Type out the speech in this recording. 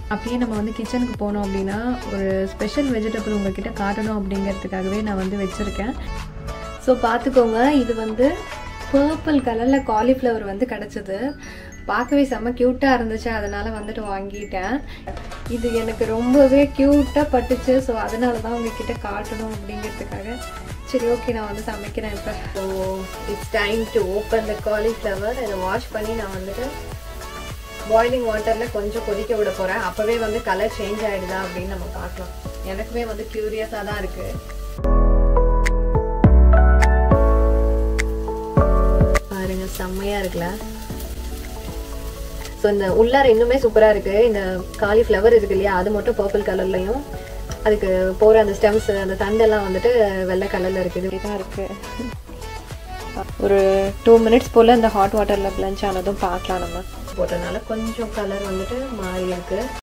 அப்படியே நம்ம வந்து கிச்சனுக்கு போனோம் அப்படின்னா ஒரு ஸ்பெஷல் வெஜிடபிள் உங்ககிட்ட காட்டணும் அப்படிங்கிறதுக்காகவே நான் வந்து வச்சுருக்கேன் ஸோ பார்த்துக்கோங்க இது வந்து பர்பிள் கலரில் காலிஃப்ளவர் வந்து கிடச்சிது பார்க்கவே செம்ம க்யூட்டாக இருந்துச்சு அதனால் வந்துட்டு வாங்கிட்டேன் இது எனக்கு ரொம்பவே க்யூட்டாக பட்டுச்சு ஸோ அதனால தான் உங்ககிட்ட காட்டணும் அப்படிங்கிறதுக்காக சரி ஓகே நான் வந்து சமைக்கிறேன் இப்போ so it's time to open the cauliflower இதை வாஷ் பண்ணி நான் வந்துட்டு பாய்லிங் வாட்டரில் கொஞ்சம் கொதிக்க விட போகிறேன் அப்போவே வந்து கலர் சேஞ்ச் ஆகிடுதா அப்படின்னு நம்ம பார்க்கலாம் எனக்குமே வந்து க்யூரியஸாக தான் இருக்குது பாருங்க செம்மையாக இருக்குல்ல ஸோ இந்த உள்ளார இன்னுமே சூப்பராக இருக்குது இந்த காலிஃப்ளவர் இருக்கு இல்லையா அது மட்டும் பர்பிள் கலர்லையும் அதுக்கு போகிற அந்த ஸ்டெம்ஸ் அந்த தண்டெல்லாம் வந்துட்டு வெள்ளை கலரில் இருக்குது இதுதான் இருக்குது ஒரு டூ மினிட்ஸ் போல் இந்த ஹாட் வாட்டரில் பிளஞ்ச் ஆனதும் பார்க்கலாம் நம்ம போட்டனால கொஞ்சம் கலர் வந்துட்டு மாறி இருக்கு